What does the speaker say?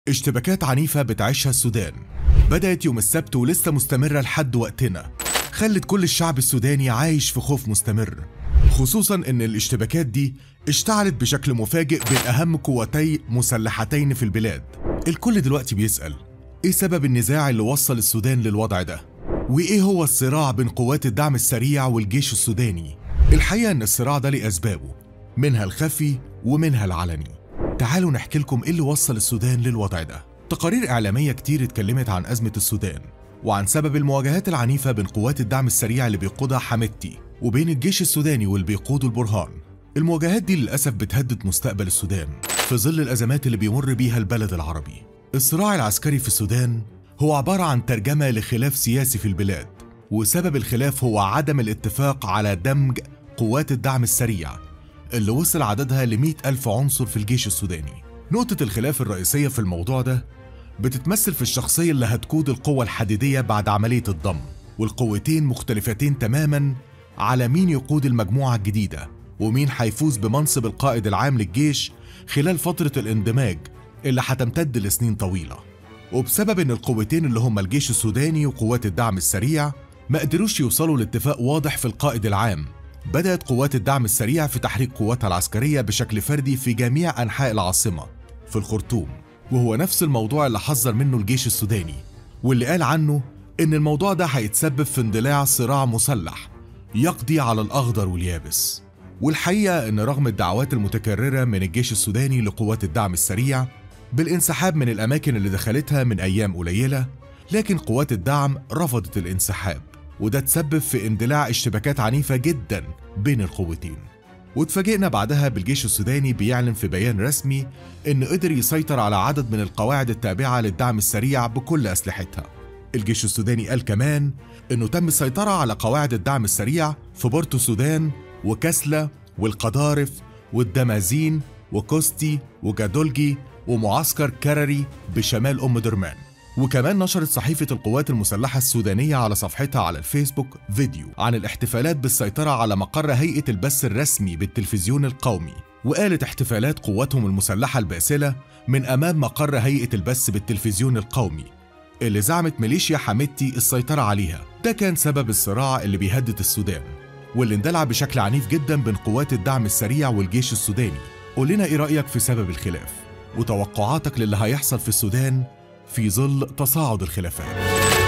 اشتباكات عنيفة بتعيشها السودان بدأت يوم السبت ولسه مستمرة لحد وقتنا خلت كل الشعب السوداني عايش في خوف مستمر خصوصا ان الاشتباكات دي اشتعلت بشكل مفاجئ بين اهم قوتي مسلحتين في البلاد الكل دلوقتي بيسأل ايه سبب النزاع اللي وصل السودان للوضع ده وايه هو الصراع بين قوات الدعم السريع والجيش السوداني الحقيقة ان الصراع ده ليه اسبابه منها الخفي ومنها العلني تعالوا نحكي لكم ايه اللي وصل السودان للوضع ده تقارير إعلامية كتير اتكلمت عن أزمة السودان وعن سبب المواجهات العنيفة بين قوات الدعم السريع اللي بيقودها حميدتي وبين الجيش السوداني واللي بيقوده البرهان المواجهات دي للأسف بتهدد مستقبل السودان في ظل الأزمات اللي بيمر بيها البلد العربي الصراع العسكري في السودان هو عبارة عن ترجمة لخلاف سياسي في البلاد وسبب الخلاف هو عدم الاتفاق على دمج قوات الدعم السريع اللي وصل عددها ل ألف عنصر في الجيش السوداني نقطة الخلاف الرئيسية في الموضوع ده بتتمثل في الشخصية اللي هتقود القوة الحديدية بعد عملية الضم والقوتين مختلفتين تماما على مين يقود المجموعة الجديدة ومين هيفوز بمنصب القائد العام للجيش خلال فترة الاندماج اللي هتمتد لسنين طويلة وبسبب ان القوتين اللي هما الجيش السوداني وقوات الدعم السريع ما قدروش يوصلوا لاتفاق واضح في القائد العام بدأت قوات الدعم السريع في تحريك قواتها العسكرية بشكل فردي في جميع أنحاء العاصمة في الخرطوم وهو نفس الموضوع اللي حذر منه الجيش السوداني واللي قال عنه إن الموضوع ده هيتسبب في اندلاع صراع مسلح يقضي على الأخضر واليابس والحقيقة إن رغم الدعوات المتكررة من الجيش السوداني لقوات الدعم السريع بالانسحاب من الأماكن اللي دخلتها من أيام قليلة لكن قوات الدعم رفضت الانسحاب وده تسبب في اندلاع اشتباكات عنيفة جدا بين القوتين واتفاجئنا بعدها بالجيش السوداني بيعلن في بيان رسمي إنه قدر يسيطر على عدد من القواعد التابعة للدعم السريع بكل أسلحتها الجيش السوداني قال كمان إنه تم السيطرة على قواعد الدعم السريع في بورتو السودان وكسلة والقضارف والدمازين وكوستي وجادولجي ومعسكر كرري بشمال أم درمان وكمان نشرت صحيفة القوات المسلحة السودانية على صفحتها على الفيسبوك فيديو عن الاحتفالات بالسيطرة على مقر هيئة البث الرسمي بالتلفزيون القومي وقالت احتفالات قواتهم المسلحة الباسلة من أمام مقر هيئة البث بالتلفزيون القومي اللي زعمت ميليشيا حميدتي السيطرة عليها ده كان سبب الصراع اللي بيهدد السودان واللي اندلع بشكل عنيف جدا بين قوات الدعم السريع والجيش السوداني قول لنا ايه رأيك في سبب الخلاف وتوقعاتك للي هيحصل في السودان في ظل تصاعد الخلافات